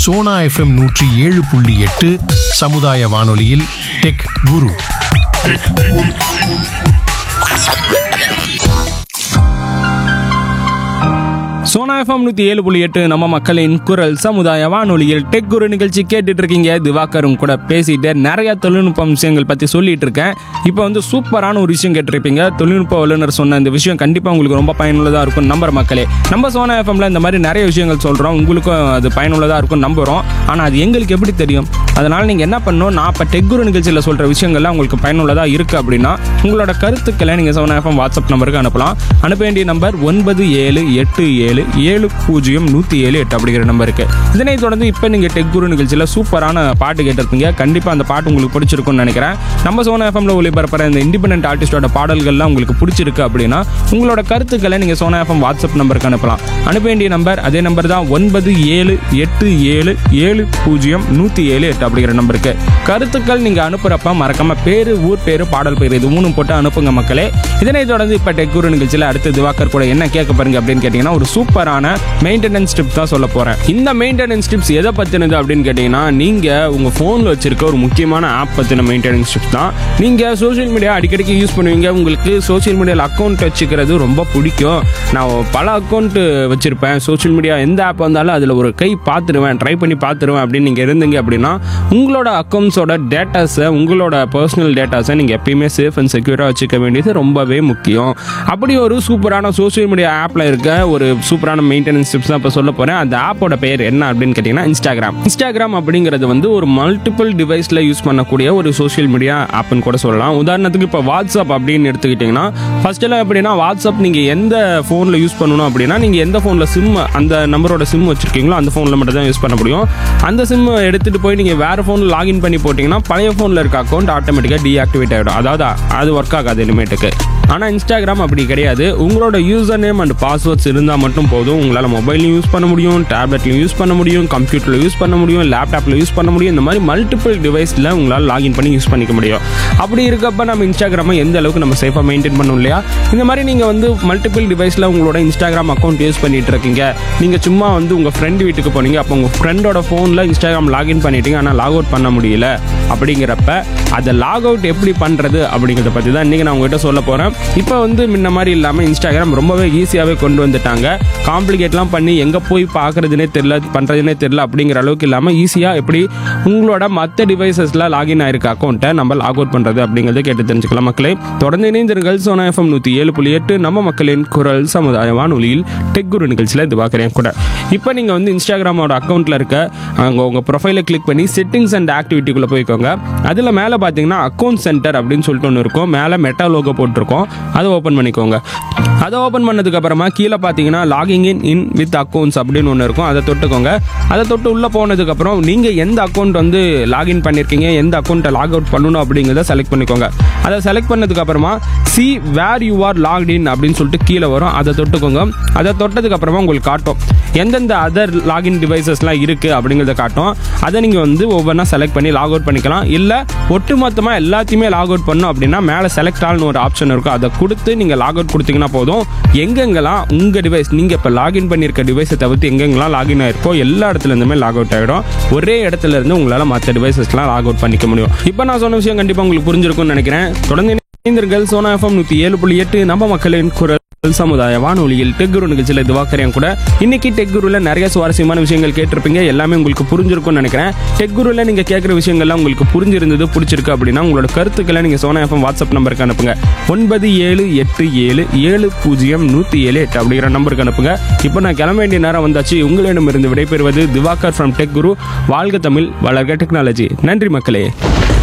Sona FM நூற்றி ஏழு புள்ளி எட்டு சமுதாய வானொலியில் டெக் குரு சோனா எஃப்எம் நூற்றி ஏழு புள்ளி எட்டு நம்ம மக்களின் குரல் சமுதாய வானொலியில் டெக் குரு நிகழ்ச்சி கேட்டுட்டு இருக்கீங்க திவாகரும் கூட பேசிட்டு நிறைய தொழில்நுட்ப விஷயங்கள் பற்றி சொல்லிட்டு இருக்கேன் இப்போ வந்து சூப்பரான ஒரு விஷயம் கேட்டிருப்பீங்க தொழில்நுட்ப வல்லுநர் சொன்ன இந்த விஷயம் கண்டிப்பாக உங்களுக்கு ரொம்ப பயனுள்ளதாக இருக்கும் நம்புற மக்களே நம்ம சோனா எஃப்எம்ல இந்த மாதிரி நிறைய விஷயங்கள் சொல்கிறோம் உங்களுக்கும் அது பயனுள்ளதாக இருக்கும் நம்புகிறோம் ஆனால் அது எங்களுக்கு எப்படி தெரியும் அதனால் நீங்கள் என்ன பண்ணணும் நான் இப்போ டெக் குரு நிகழ்ச்சியில் சொல்கிற விஷயங்கள்லாம் உங்களுக்கு பயனுள்ளதாக இருக்குது அப்படின்னா உங்களோட கருத்துக்களை நீங்கள் சோனா எஃப்எம் வாட்ஸ்அப் நம்பருக்கு அனுப்பலாம் அனுப்ப வேண்டிய நம்பர் ஒன்பது ஏழு எட்டு ஏழு ஏழு பூஜ்ஜியம் நூற்றி ஏழு எட்டு அப்படிங்கிற நம்பருக்கு இதனை தொடர்ந்து இப்போ நீங்கள் டெக் குரு நிகழ்ச்சியில் சூப்பரான பாட்டு கேட்டிருப்பீங்க கண்டிப்பாக அந்த பாட்டு உங்களுக்கு பிடிச்சிருக்கும்னு நினைக்கிறேன் நம்ம சோனா எஃப்எம்ல ஒளிபரப்புற இந்த இண்டிபெண்டன்ட் ஆர்டிஸ்டோட பாடல்கள்லாம் உங்களுக்கு பிடிச்சிருக்கு அப்படின்னா உங்களோட கருத்துக்களை நீங்கள் சோனா எஃப்எம் வாட்ஸ்அப் நம்பருக்கு அனுப்பலாம் அனுப்ப வேண்டிய நம்பர் அதே நம்பர் தான் ஒன்பது ஏழு எட்டு ஏழு ஏழு பூஜ்ஜியம் நூற்றி ஏழு எட்டு அப்படிங்கிற நம்பருக்கு கருத்துக்கள் நீங்கள் அனுப்புகிறப்ப மறக்காம பேர் ஊர் பேர் பாடல் பேர் இது மூணும் போட்டு அனுப்புங்க மக்களே இதனை தொடர்ந்து இப்போ டெக் குரு நிகழ்ச்சியில் அடுத்து திவாகர் கூட என்ன கேட்க பாருங்க அப்படின்னு கேட்டிங்கன்னா ஒரு சூப்பரான மெயின்டெனன்ஸ் டிப்ஸ் தான் சொல்ல போகிறேன் இந்த மெயின்டெனன்ஸ் டிப்ஸ் எதை பற்றினது அப்படின்னு கேட்டிங்கன்னா நீங்கள் உங்கள் ஃபோனில் வச்சிருக்க ஒரு முக்கியமான ஆப் பற்றின மெயின்டெனன்ஸ் டிப்ஸ் தான் நீங்கள் சோஷியல் மீடியா அடிக்கடிக்கு யூஸ் பண்ணுவீங்க உங்களுக்கு சோஷியல் மீடியாவில் அக்கௌண்ட் வச்சுக்கிறது ரொம்ப பிடிக்கும் நான் பல அக்கௌண்ட் வச்சுருப்பேன் சோஷியல் மீடியா எந்த ஆப் வந்தாலும் அதில் ஒரு கை பார்த்துருவேன் ட்ரை பண்ணி பார்த்துருவேன் அப்படின்னு நீங்கள் இருந்தீங்க அப்படின்னா உங்களோட அக்கௌண்ட்ஸோட டேட்டாஸை உங்களோட பர்சனல் டேட்டாஸை நீங்கள் எப்பயுமே சேஃப் அண்ட் செக்யூராக வச்சுக்க வேண்டியது ரொம்பவே முக்கியம் அப்படி ஒரு சூப்பரான சோஷியல் மீடியா ஆப்பில் இருக்க ஒரு சூப்பரான மெயின்டெனன்ஸ் டிப்ஸ் தான் இப்போ சொல்ல போகிறேன் அந்த ஆப்போட பேர் என்ன அப்படின்னு கேட்டிங்கன்னா இன்ஸ்டாகிராம் இன்ஸ்டாகிராம் அப்படிங்கிறது வந்து ஒரு மல்டிபிள் டிவைஸில் யூஸ் பண்ணக்கூடிய ஒரு சோஷியல் மீடியா ஆப்னு கூட சொல்லலாம் உதாரணத்துக்கு இப்போ வாட்ஸ்அப் அப்படின்னு எடுத்துக்கிட்டிங்கன்னா ஃபர்ஸ்ட் எல்லாம் எப்படின்னா வாட்ஸ்அப் நீங்கள் எந்த ஃபோனில் யூஸ் பண்ணணும் அப்படின்னா நீங்கள் எந்த ஃபோனில் சிம் அந்த நம்பரோட சிம் வச்சிருக்கீங்களோ அந்த ஃபோனில் மட்டும் தான் யூஸ் பண்ண முடியும் அந்த சிம் எடுத்துகிட்டு போய் நீங்கள் வேறு ஃபோனில் லாகின் பண்ணி போட்டிங்கன்னா பழைய ஃபோனில் இருக்க அக்கௌண்ட் ஆட்டோமேட்டிக்காக டீஆக்டிவேட் ஆகிடும் அதாவது அது ஒர்க் ஆகாது இனிமேட்டுக்கு ஆனால் இன்ஸ்டாகிராம் அப்படி கிடையாது உங்களோட யூசர் நேம் அண்ட் பாஸ்வேர்ட்ஸ் இருந்தால் மட்டும் போதும் உங்களால் மொபைல்லையும் யூஸ் பண்ண முடியும் டேப்லெட்லையும் யூஸ் பண்ண முடியும் கம்ப்யூட்டரில் யூஸ் பண்ண முடியும் லேப்டாப்பில் யூஸ் பண்ண முடியும் இந்த மாதிரி மல்டிபிள் டிவைஸில் உங்களால் லாகின் பண்ணி யூஸ் பண்ணிக்க முடியும் அப்படி இருக்கப்ப நம்ம இன்ஸ்டாகிராமை எந்த அளவுக்கு நம்ம சேஃபாக மெயின்டைன் பண்ணணும் இல்லையா இந்த மாதிரி நீங்கள் வந்து மல்டிபிள் டிவைஸில் உங்களோட இன்ஸ்டாகிராம் அக்கௌண்ட் யூஸ் பண்ணிட்டு இருக்கீங்க நீங்கள் சும்மா வந்து உங்கள் ஃப்ரெண்டு வீட்டுக்கு போனீங்க அப்போ உங்கள் ஃப்ரெண்டோட ஃபோனில் இன்ஸ்டாகிராம் லாகின் பண்ணிட்டீங்க ஆனால் லாக் அவுட் பண்ண முடியல அப்படிங்கிறப்ப அதை லாக் அவுட் எப்படி பண்ணுறது அப்படிங்கிறத பற்றி தான் இன்றைக்கி நான் உங்ககிட்ட சொல்ல போகிறேன் இப்போ வந்து முன்ன மாதிரி இல்லாமல் இன்ஸ்டாகிராம் ரொம்பவே ஈஸியாகவே கொண்டு வந்துட்டாங்க காம்ப்ளிகேட்லாம் பண்ணி எங்கே போய் பார்க்குறதுனே தெரில பண்ணுறதுனே தெரில அப்படிங்கிற அளவுக்கு இல்லாமல் ஈஸியாக எப்படி உங்களோட மற்ற டிவைசஸில் லாகின் ஆயிருக்க அக்கௌண்ட்டை நம்ம லாக் அவுட் பண்ணுறது அப்படிங்கிறத கேட்டு தெரிஞ்சுக்கலாம் மக்களே தொடர்ந்து இணைந்திருங்கள் சோனா எஃப்எம் நூற்றி ஏழு புள்ளி எட்டு நம்ம மக்களின் குரல் சமுதாய வானொலியில் டெக் குரு நிகழ்ச்சியில் இது பார்க்குறேன் கூட இப்போ நீங்கள் வந்து இன்ஸ்டாகிராமோட அக்கௌண்ட்டில் இருக்க அங்கே உங்கள் ப்ரொஃபைலை கிளிக் பண்ணி செட்டிங்ஸ் அண்ட் ஆக்டிவிட்டிக்குள்ளே போய்க்கோங்க அதில் மேலே பார்த்தீங்கன்னா அக்கௌண்ட் சென்டர் அப்படின்னு சொல்லிட்டு ஒன்று இருக்கும் மேலே மெட்டா லோகோ போட்டிருக்கோம் அதை ஓப்பன் பண்ணிக்கோங்க அதை ஓப்பன் பண்ணதுக்கு அப்புறமா கீழே பார்த்தீங்கன்னா logging in in with accounts அப்படின்னு ஒன்று இருக்கும் அதை தொட்டுக்கோங்க அதை தொட்டு உள்ளே போனதுக்கப்புறம் நீங்கள் எந்த அக்கௌண்ட் வந்து லாகின் பண்ணியிருக்கீங்க எந்த அக்கௌண்ட்டை லாக் அவுட் பண்ணணும் அப்படிங்கிறத செலக்ட் பண்ணிக்கோங்க அதை செலக்ட் பண்ணதுக்கு அப்புறமா see where you are logged in அப்படின்னு சொல்லிட்டு கீழே வரும் அதை தொட்டுக்கோங்க அதை தொட்டதுக்கு அப்புறமா உங்களுக்கு காட்டும் எந்தெந்த அதர் லாகின் டிவைசஸ்லாம் இருக்குது அப்படிங்கிறத காட்டும் அதை நீங்கள் வந்து ஒவ்வொன்றா செலக்ட் பண்ணி லாக் அவுட் பண்ணிக்கலாம் இல்லை ஒட்டுமொத்தமாக எல்லாத்தையுமே லாக் அவுட் பண்ணணும் அப்படின்னா மேலே செலக்ட் ஆல்னு ஒரு ஆப்ஷன் இருக்கும் அதை கொடுத்து நீங்கள் லாக் அவுட் கொடுத்தீங்கன்னா போதும் எங்கெங்கெல்லாம் உங்கள் டிவைஸ் நீங்கள் இப்போ லாகின் பண்ணியிருக்க டிவைஸை தவிர்த்து எங்கெங்கெல்லாம் லாகின் ஆயிருக்கோ எல்லா இடத்துல இருந்துமே லாக் அவுட் ஆகிடும் ஒரே இடத்துல இருந்து உங்களால் மற்ற டிவைசஸ்லாம் லாக் அவுட் பண்ணிக்க முடியும் இப்போ நான் சொன்ன விஷயம் கண்டிப்பாக உங்களுக்கு புரிஞ்சிருக்கும்னு நினைக்கிறேன் தொடர்ந்து இணைந்தீர்கள் சோனா எஃப்எம் நூற்றி ஏழு புள்ளி எட்டு நம்ம மக்களின் குரல் சமுதாய வானொலியில் டெக்குரு நிகழ்ச்சியில் இதுவாக்கறேன் கூட இன்னைக்கு டெக்குருல நிறைய சுவாரஸ்யமான விஷயங்கள் கேட்டிருப்பீங்க எல்லாமே உங்களுக்கு புரிஞ்சிருக்கும்னு நினைக்கிறேன் டெக்குருல நீங்க கேட்குற விஷயங்கள்லாம் உங்களுக்கு புரிஞ்சிருந்தது பிடிச்சிருக்கு அப்படின்னா உங்களோட கருத்துக்களை நீங்க சோனா எஃப்எம் வாட்ஸ்அப் நம்பருக்கு அனுப்புங்க ஒன்பது ஏழு எட்டு ஏழு ஏழு பூஜ்ஜியம் நூற்றி ஏழு எட்டு அப்படிங்கிற நம்பருக்கு அனுப்புங்க இப்போ நான் கிளம்ப வேண்டிய நேரம் வந்தாச்சு உங்களிடமிருந்து விடைபெறுவது திவாகர் ஃப்ரம் டெக் குரு வாழ்க தமிழ் வளர்க டெக்னாலஜி நன்றி மக்களே